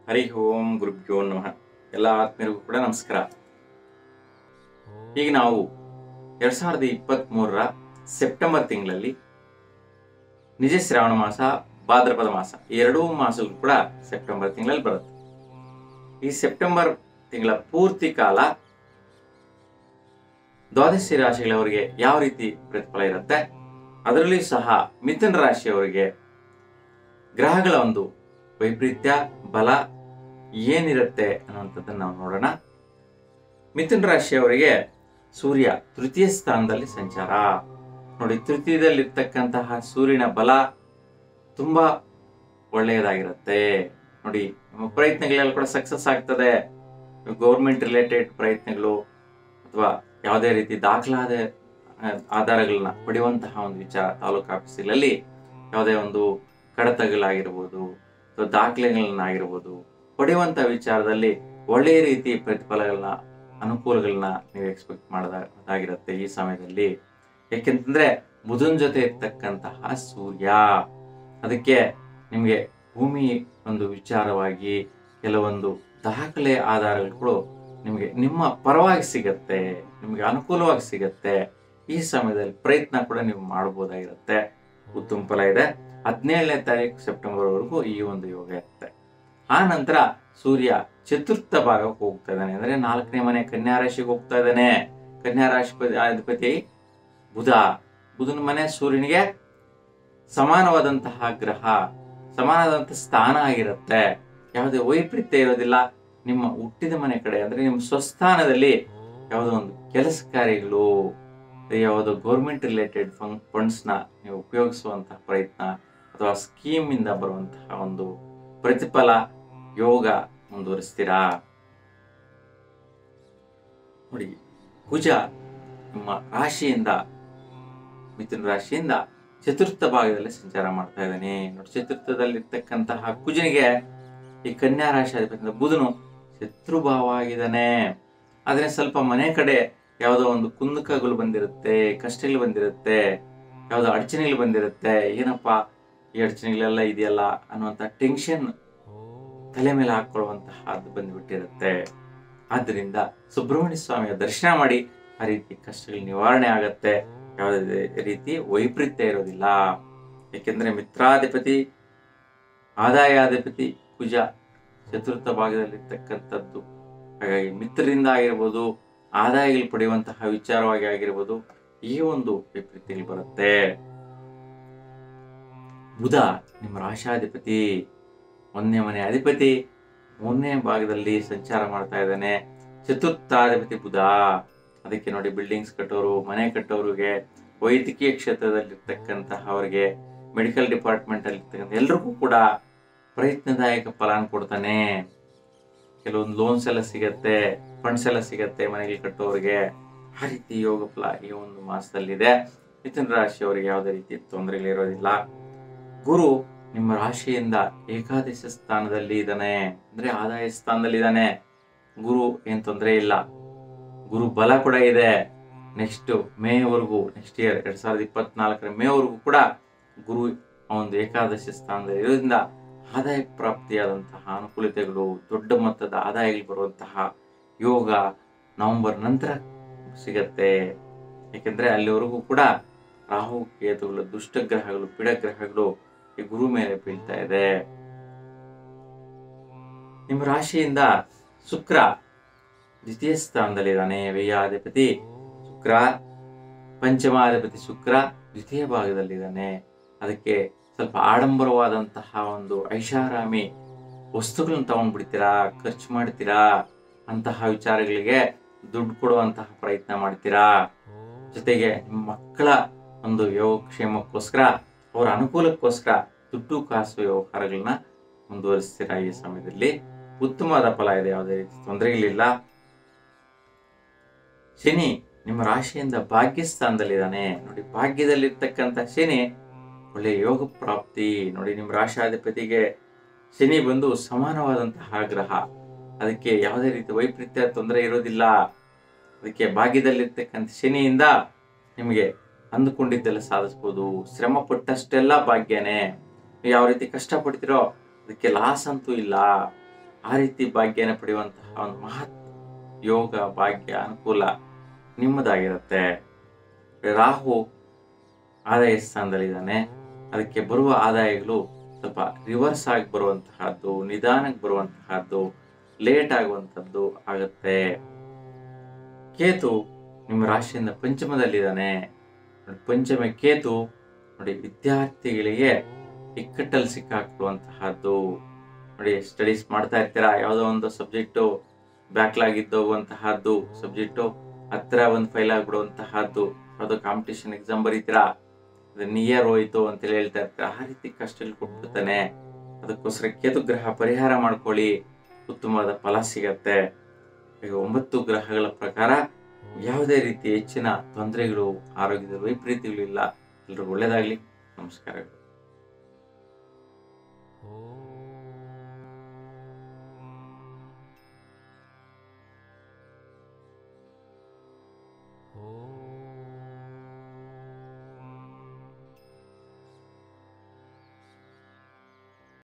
ಹರಿ ಓಂ ಗುರುಭ್ಯೋ ನಮಃ ಎಲ್ಲ ಆತ್ಮೀಯರಿಗೂ ಕೂಡ ನಮಸ್ಕಾರ ಈಗ ನಾವು ಎರಡ್ ಸಾವಿರದ ಇಪ್ಪತ್ತ್ ಮೂರರ ಸೆಪ್ಟೆಂಬರ್ ತಿಂಗಳಲ್ಲಿ ನಿಜ ಶ್ರಾವಣ ಮಾಸ ಭಾದ್ರಪದ ಮಾಸ ಈ ಎರಡೂ ಮಾಸಗಳು ಕೂಡ ಸೆಪ್ಟೆಂಬರ್ ತಿಂಗಳಲ್ಲಿ ಬರುತ್ತೆ ಈ ಸೆಪ್ಟೆಂಬರ್ ತಿಂಗಳ ಪೂರ್ತಿ ಕಾಲ ದ್ವಾದಶಿ ರಾಶಿಗಳವರಿಗೆ ಯಾವ ರೀತಿ ಪ್ರತಿಫಲ ಇರುತ್ತೆ ಅದರಲ್ಲಿ ಸಹ ಮಿಥುನ ರಾಶಿಯವರಿಗೆ ಗ್ರಹಗಳ ಒಂದು ವೈಪರೀತ್ಯ ಬಲ ಏನಿರುತ್ತೆ ಅನ್ನುವಂಥದ್ದನ್ನು ನಾವು ನೋಡೋಣ ಮಿಥುನ ರಾಶಿಯವರಿಗೆ ಸೂರ್ಯ ತೃತೀಯ ಸ್ಥಾನದಲ್ಲಿ ಸಂಚಾರ ನೋಡಿ ತೃತೀಯದಲ್ಲಿರ್ತಕ್ಕಂತಹ ಸೂರ್ಯನ ಬಲ ತುಂಬಾ ಒಳ್ಳೆಯದಾಗಿರುತ್ತೆ ನೋಡಿ ನಮ್ಮ ಪ್ರಯತ್ನಗಳೆಲ್ಲ ಕೂಡ ಸಕ್ಸಸ್ ಆಗ್ತದೆ ಗೌರ್ಮೆಂಟ್ ರಿಲೇಟೆಡ್ ಪ್ರಯತ್ನಗಳು ಅಥವಾ ಯಾವುದೇ ರೀತಿ ದಾಖಲಾದ ಆ, ಆಧಾರಗಳನ್ನ ಪಡೆಯುವಂತಹ ಒಂದು ವಿಚಾರ ತಾಲೂಕು ಆಫೀಸ್ಗಳಲ್ಲಿ ಯಾವುದೇ ಒಂದು ಕಡತಗಳಾಗಿರ್ಬೋದು ಅಥವಾ ದಾಖಲೆಗಳನ್ನಾಗಿರ್ಬೋದು ಪಡೆಯುವಂತ ವಿಚಾರದಲ್ಲಿ ಒಳ್ಳೆಯ ರೀತಿ ಪ್ರತಿಫಲಗಳನ್ನ ಅನುಕೂಲಗಳನ್ನ ನೀವು ಎಕ್ಸ್ಪೆಕ್ಟ್ ಮಾಡದಾಗಿರುತ್ತೆ ಈ ಸಮಯದಲ್ಲಿ ಯಾಕೆಂತಂದ್ರೆ ಬುಧನ್ ಜೊತೆ ಇರ್ತಕ್ಕಂತಹ ಸೂರ್ಯ ಅದಕ್ಕೆ ನಿಮಗೆ ಭೂಮಿ ಒಂದು ವಿಚಾರವಾಗಿ ಕೆಲವೊಂದು ದಾಖಲೆ ಆಧಾರಗಳು ನಿಮಗೆ ನಿಮ್ಮ ಪರವಾಗಿ ಸಿಗತ್ತೆ ನಿಮಗೆ ಅನುಕೂಲವಾಗಿ ಸಿಗತ್ತೆ ಈ ಸಮಯದಲ್ಲಿ ಪ್ರಯತ್ನ ಕೂಡ ನೀವು ಮಾಡಬಹುದಾಗಿರುತ್ತೆ ಉತ್ತಮ ಫಲ ಇದೆ ಹದಿನೇಳನೇ ತಾರೀಕು ಸೆಪ್ಟೆಂಬರ್ ವರೆಗೂ ಈ ಒಂದು ಯೋಗ ಇರುತ್ತೆ ಆ ನಂತರ ಸೂರ್ಯ ಚತುರ್ಥ ಭಾಗಕ್ಕೆ ಹೋಗ್ತಾ ಇದ್ದಾನೆ ಅಂದ್ರೆ ನಾಲ್ಕನೇ ಮನೆ ಕನ್ಯಾ ರಾಶಿಗೆ ಹೋಗ್ತಾ ಇದ್ದಾನೆ ಕನ್ಯಾ ರಾಶಿ ಅಧಿಪತಿ ಬುಧ ಬುಧನ ಮನೆ ಸೂರ್ಯನಿಗೆ ಸಮಾನವಾದಂತಹ ಗ್ರಹ ಸಮಾನವಾದಂತಹ ಸ್ಥಾನ ಆಗಿರುತ್ತೆ ಯಾವುದೇ ವೈಪರೀತ್ಯ ಇರೋದಿಲ್ಲ ನಿಮ್ಮ ಹುಟ್ಟಿದ ಮನೆ ಕಡೆ ಅಂದ್ರೆ ನಿಮ್ಮ ಸ್ವಸ್ಥಾನದಲ್ಲಿ ಯಾವುದೋ ಒಂದು ಕೆಲಸ ಕಾರ್ಯಗಳು ಯಾವುದೋ ಗೌರ್ಮೆಂಟ್ ರಿಲೇಟೆಡ್ ಫಂಡ್ಸ್ ನ ನೀವು ಉಪಯೋಗಿಸುವಂತಹ ಪ್ರಯತ್ನ ಅಥವಾ ಸ್ಕೀಮ್ ಇಂದ ಬರುವಂತಹ ಒಂದು ಪ್ರತಿಫಲ ಯೋಗ ಮುಂದುವರಿಸ್ತೀರಾ ನೋಡಿ ಕುಜ ನಿಮ್ಮ ರಾಶಿಯಿಂದ ಮಿಥುನ ರಾಶಿಯಿಂದ ಚತುರ್ಥ ಭಾಗದಲ್ಲಿ ಸಂಚಾರ ಮಾಡ್ತಾ ಇದ್ದಾನೆ ನೋಡಿ ಚತುರ್ಥದಲ್ಲಿರ್ತಕ್ಕಂತಹ ಕುಜನಿಗೆ ಈ ಕನ್ಯಾ ರಾಶಿ ಅಧಿಪತಿ ಬುಧನು ಶತ್ರುಭಾವ ಆಗಿದ್ದಾನೆ ಆದ್ರೆ ಸ್ವಲ್ಪ ಮನೆ ಕಡೆ ಯಾವುದೋ ಒಂದು ಕುಂದಕಗಳು ಬಂದಿರುತ್ತೆ ಕಷ್ಟಗಳು ಬಂದಿರುತ್ತೆ ಯಾವುದೋ ಅಡಚಣೆಗಳು ಬಂದಿರುತ್ತೆ ಏನಪ್ಪಾ ಈ ಅಡಚಣೆಗಳೆಲ್ಲ ಇದೆಯಲ್ಲ ಅನ್ನುವಂಥ ಟೆನ್ಷನ್ ತಲೆ ಮೇಲೆ ಹಾಕೊಳ್ಳುವಂತಹ ಅದು ಬಂದ್ಬಿಟ್ಟಿರುತ್ತೆ ಆದ್ರಿಂದ ಸುಬ್ರಹ್ಮಣ್ಯ ಸ್ವಾಮಿಯ ದರ್ಶನ ಮಾಡಿ ಆ ರೀತಿ ಕಷ್ಟಗಳು ನಿವಾರಣೆ ಆಗತ್ತೆ ಯಾವುದೇ ರೀತಿ ವೈಪರೀತ್ಯ ಇರೋದಿಲ್ಲ ಯಾಕೆಂದ್ರೆ ಮಿತ್ರಾಧಿಪತಿ ಆದಾಯಾಧಿಪತಿ ಕುಜ ಚತುರ್ಥ ಭಾಗದಲ್ಲಿರ್ತಕ್ಕಂಥದ್ದು ಹಾಗಾಗಿ ಮಿತ್ರರಿಂದ ಆಗಿರ್ಬೋದು ಆದಾಯಗಳು ಪಡೆಯುವಂತಹ ವಿಚಾರವಾಗಿ ಆಗಿರ್ಬೋದು ಈ ಒಂದು ವೈಪರೀತ್ಯಗಳು ಬರುತ್ತೆ ಬುಧ ನಿಮ್ಮ ರಾಶಾಧಿಪತಿ ಒಂದನೇ ಮನೆ ಅಧಿಪತಿ ಮೂರನೇ ಭಾಗದಲ್ಲಿ ಸಂಚಾರ ಮಾಡ್ತಾ ಇದ್ದಾನೆ ಚತುರ್ಥಾಧಿಪತಿ ಬುಧ ಅದಕ್ಕೆ ನೋಡಿ ಬಿಲ್ಡಿಂಗ್ಸ್ ಕಟ್ಟೋರು ಮನೆ ಕಟ್ಟೋರಿಗೆ ವೈದ್ಯಕೀಯ ಕ್ಷೇತ್ರದಲ್ಲಿರ್ತಕ್ಕಂತಹ ಅವರಿಗೆ ಮೆಡಿಕಲ್ ಡಿಪಾರ್ಟ್ಮೆಂಟ್ ಅಲ್ಲಿ ಇರ್ತಕ್ಕಂಥ ಎಲ್ರಿಗೂ ಕೂಡ ಪ್ರಯತ್ನದಾಯಕ ಫಲಾನ್ ಕೊಡ್ತಾನೆ ಕೆಲವೊಂದು ಲೋನ್ಸ್ ಎಲ್ಲ ಸಿಗತ್ತೆ ಫಂಡ್ಸ್ ಎಲ್ಲ ಸಿಗತ್ತೆ ಮನೆಗೆ ಕಟ್ಟೋರಿಗೆ ಆ ರೀತಿ ಯೋಗ ಫಲ ಈ ಒಂದು ಮಾಸದಲ್ಲಿದೆ ಮಿಥುನ ರಾಶಿಯವರಿಗೆ ಯಾವುದೇ ರೀತಿ ತೊಂದರೆಗಳಿರೋದಿಲ್ಲ ಗುರು ನಿಮ್ಮ ರಾಶಿಯಿಂದ ಏಕಾದಶ ಸ್ಥಾನದಲ್ಲಿ ಇದ್ದಾನೆ ಅಂದ್ರೆ ಆದಾಯ ಸ್ಥಾನದಲ್ಲಿ ಇದ್ದಾನೆ ಗುರು ಏನ್ ತೊಂದರೆ ಇಲ್ಲ ಗುರು ಬಲ ಕೂಡ ಇದೆ ನೆಕ್ಸ್ಟ್ ಮೇವರೆಗೂ ನೆಕ್ಸ್ಟ್ ಇಯರ್ ಎರಡ್ ಸಾವಿರದ ಇಪ್ಪತ್ನಾಲ್ಕರ ಮೇವರೆಗೂ ಕೂಡ ಗುರು ಆ ಒಂದು ಏಕಾದಶಿ ಸ್ಥಾನದಲ್ಲಿ ಇರೋದ್ರಿಂದ ಆದಾಯ ಪ್ರಾಪ್ತಿಯಾದಂತಹ ಅನುಕೂಲತೆಗಳು ದೊಡ್ಡ ಮೊತ್ತದ ಆದಾಯಗಳು ಬರುವಂತಹ ಯೋಗ ನವೆಂಬರ್ ನಂತರ ಸಿಗತ್ತೆ ಯಾಕೆಂದ್ರೆ ಅಲ್ಲಿವರೆಗೂ ಕೂಡ ರಾಹು ಕೇತುಗಳು ದುಷ್ಟಗ್ರಹಗಳು ಪಿಡಗ್ರಹಗಳು ಈ ಗುರು ಮೇಲೆ ಬೀಳ್ತಾ ಇದೆ ನಿಮ್ಮ ರಾಶಿಯಿಂದ ಶುಕ್ರ ದ್ವಿತೀಯ ಸ್ಥಾನದಲ್ಲಿದ್ದಾನೆ ವ್ಯಯಾಧಿಪತಿ ಶುಕ್ರ ಪಂಚಮಾಧಿಪತಿ ಶುಕ್ರ ದ್ವಿತೀಯ ಭಾಗದಲ್ಲಿದ್ದಾನೆ ಅದಕ್ಕೆ ಸ್ವಲ್ಪ ಆಡಂಬರವಾದಂತಹ ಒಂದು ಐಷಾರಾಮಿ ವಸ್ತುಗಳನ್ನ ತಗೊಂಡ್ಬಿಡ್ತೀರಾ ಖರ್ಚು ಮಾಡ್ತೀರಾ ಅಂತಹ ವಿಚಾರಗಳಿಗೆ ದುಡ್ಡು ಕೊಡುವಂತಹ ಪ್ರಯತ್ನ ಮಾಡ್ತೀರಾ ಜೊತೆಗೆ ನಿಮ್ಮ ಮಕ್ಕಳ ಒಂದು ಯೋಗಕ್ಷೇಮಕ್ಕೋಸ್ಕರ ಅವರ ಅನುಕೂಲಕ್ಕೋಸ್ಕರ ದುಡ್ಡು ಕಾಸು ವ್ಯವಹಾರಗಳನ್ನ ಮುಂದುವರಿಸ್ತೀರಾ ಈ ಸಮಯದಲ್ಲಿ ಉತ್ತಮವಾದ ಫಲ ಇದೆ ಯಾವುದೇ ರೀತಿ ತೊಂದರೆಗಳಿಲ್ಲ ಶನಿ ನಿಮ್ಮ ರಾಶಿಯಿಂದ ಭಾಗ್ಯ ಸ್ಥಾನದಲ್ಲಿದ್ದಾನೆ ನೋಡಿ ಭಾಗ್ಯದಲ್ಲಿರ್ತಕ್ಕಂಥ ಶನಿ ಒಳ್ಳೆ ಯೋಗ ಪ್ರಾಪ್ತಿ ನೋಡಿ ನಿಮ್ಮ ರಾಶಾಧಿಪತಿಗೆ ಶನಿ ಬಂದು ಸಮಾನವಾದಂತಹ ಗ್ರಹ ಅದಕ್ಕೆ ಯಾವುದೇ ರೀತಿ ವೈಪರೀತ್ಯ ತೊಂದರೆ ಇರೋದಿಲ್ಲ ಅದಕ್ಕೆ ಭಾಗ್ಯದಲ್ಲಿರ್ತಕ್ಕಂಥ ಶನಿಯಿಂದ ನಿಮಗೆ ಅಂದುಕೊಂಡಿದ್ದೆಲ್ಲ ಸಾಧಿಸ್ಬೋದು ಶ್ರಮ ಪಟ್ಟಷ್ಟೆಲ್ಲ ಭಾಗ್ಯನೇ ನೀವು ಯಾವ ರೀತಿ ಕಷ್ಟಪಡ್ತೀರೋ ಅದಕ್ಕೆ ಲಾಸ್ ಅಂತೂ ಇಲ್ಲ ಆ ರೀತಿ ಭಾಗ್ಯನ ಪಡೆಯುವಂತಹ ಒಂದು ಮಹತ್ ಯೋಗ ಭಾಗ್ಯ ಅನುಕೂಲ ನಿಮ್ಮದಾಗಿರುತ್ತೆ ರಾಹು ಆದಾಯ ಸ್ಥಾನದಲ್ಲಿದ್ದಾನೆ ಅದಕ್ಕೆ ಬರುವ ಆದಾಯಗಳು ಸ್ವಲ್ಪ ರಿವರ್ಸ್ ಆಗಿ ಬರುವಂತಹದ್ದು ನಿಧಾನಕ್ಕೆ ಬರುವಂತಹದ್ದು ಲೇಟ್ ಆಗುವಂಥದ್ದು ಆಗುತ್ತೆ ಕೇತು ನಿಮ್ಮ ರಾಶಿಯಿಂದ ಪಂಚಮದಲ್ಲಿದ್ದಾನೆ ನೋಡಿ, ಪಂಚಮ ಕೇತು ನೋಡಿ ವಿದ್ಯಾರ್ಥಿಗಳಿಗೆ ಇಕ್ಕಟ್ಟಲ್ಲಿ ಸಿಕ್ಕಾಕ್ಬಿಡುವಂತಹದ್ದು ನೋಡಿ ಸ್ಟಡೀಸ್ ಮಾಡ್ತಾ ಇರ್ತೀರಾ ಯಾವುದೋ ಒಂದು ಸಬ್ಜೆಕ್ಟು ಬ್ಯಾಕ್ಲಾಗ್ ಇದ್ದೋಗುವಂತಹದ್ದು ಸಬ್ಜೆಕ್ಟು ಹತ್ರ ಒಂದು ಫೈಲ್ ಆಗ್ಬಿಡುವಂತಹದ್ದು ಯಾವುದೋ ಕಾಂಪಿಟೇಷನ್ ಎಕ್ಸಾಮ್ ಬರೀತೀರಾ ಅದು ನಿಯರ್ ಹೋಯ್ತು ಅಂತೇಳಿ ಹೇಳ್ತಾ ಇರ್ತೀರಾ ಆ ರೀತಿ ಕಷ್ಟದಲ್ಲಿ ಕೊಟ್ಬಿಡ್ತಾನೆ ಅದಕ್ಕೋಸ್ಕರ ಕೇತು ಗ್ರಹ ಪರಿಹಾರ ಮಾಡ್ಕೊಳ್ಳಿ ಉತ್ತಮವಾದ ಫಲ ಸಿಗತ್ತೆ ಈಗ ಒಂಬತ್ತು ಗ್ರಹಗಳ ಪ್ರಕಾರ ಯಾವುದೇ ರೀತಿ ಹೆಚ್ಚಿನ ತೊಂದರೆಗಳು ಆರೋಗ್ಯದ ವೈಪರೀತ್ಯಗಳು ಇಲ್ಲ ಎಲ್ರಿಗೂ ಒಳ್ಳೇದಾಗ್ಲಿ ನಮಸ್ಕಾರಗಳು ಓಂ